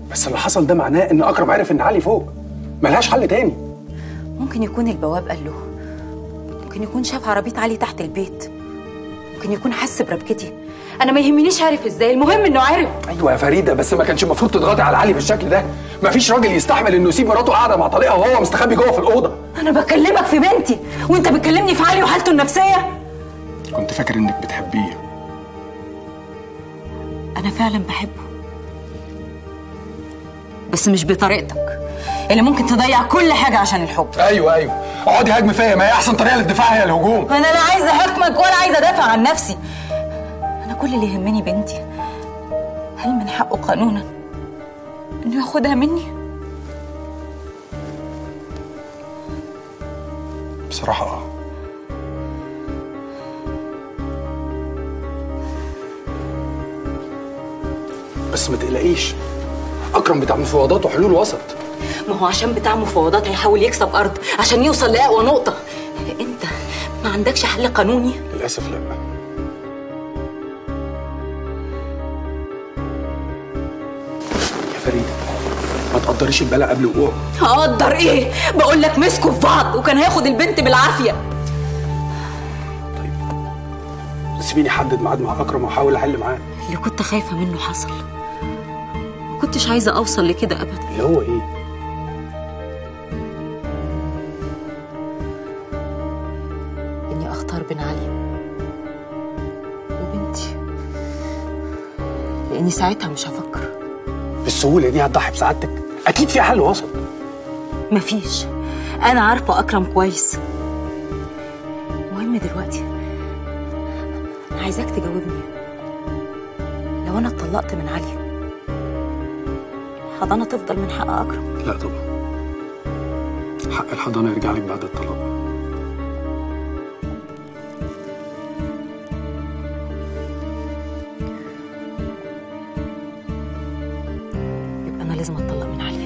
بس اللي حصل ده معناه ان اكرم عرف ان علي فوق ملهاش حل تاني ممكن يكون البواب قال له ممكن يكون شاف عربية علي تحت البيت ممكن يكون حس بربكتي انا ما يهمنيش عارف ازاي المهم انه عارف ايوه يا فريده بس ما كانش المفروض تضغطي على علي بالشكل ده مفيش راجل يستحمل انه يسيب مراته قاعده مع طليقها وهو مستخبي جوه في الاوضه انا بكلمك في بنتي وانت بتكلمني في علي وحالته النفسيه كنت فاكر انك بتحبيه انا فعلا بحبه بس مش بطريقتك اللي ممكن تضيع كل حاجه عشان الحب ايوه ايوه اقعدي هاجمي فيا ما هي احسن طريقه للدفاع هي الهجوم انا لا عايزه احكمك ولا عايزه ادافع عن نفسي انا كل اللي يهمني بنتي هل من حقه قانونا انه ياخدها مني بصراحه اه بس ما تقلقيش اكرم بتاع مفاوضات وحلول وسط ما هو عشان بتاع مفاوضات هيحاول يكسب ارض عشان يوصل لاقوى نقطه انت ما عندكش حل قانوني للاسف لا يا فريده ما تقدريش البلاء قبل وقوعه هقدر ايه بقول لك مسكوا في بعض وكان هياخد البنت بالعافيه سيبيني احدد ميعاد مع اكرم واحاول احل معاه اللي كنت خايفه منه حصل ما كنتش عايزه اوصل لكده ابدا اللي هو ايه اني اختار بين علي وبنتي لاني ساعتها مش هفكر بالسهوله دي هتضحي بسعادتك اكيد في حل وسط مفيش انا عارفه اكرم كويس المهم دلوقتي انا عايزاك تجاوبني لو انا اتطلقت من علي الحضانه تفضل من حق اكرم لا طبعا حق الحضانه يرجع لك بعد الطلاق يبقى انا لازم اتطلق من علي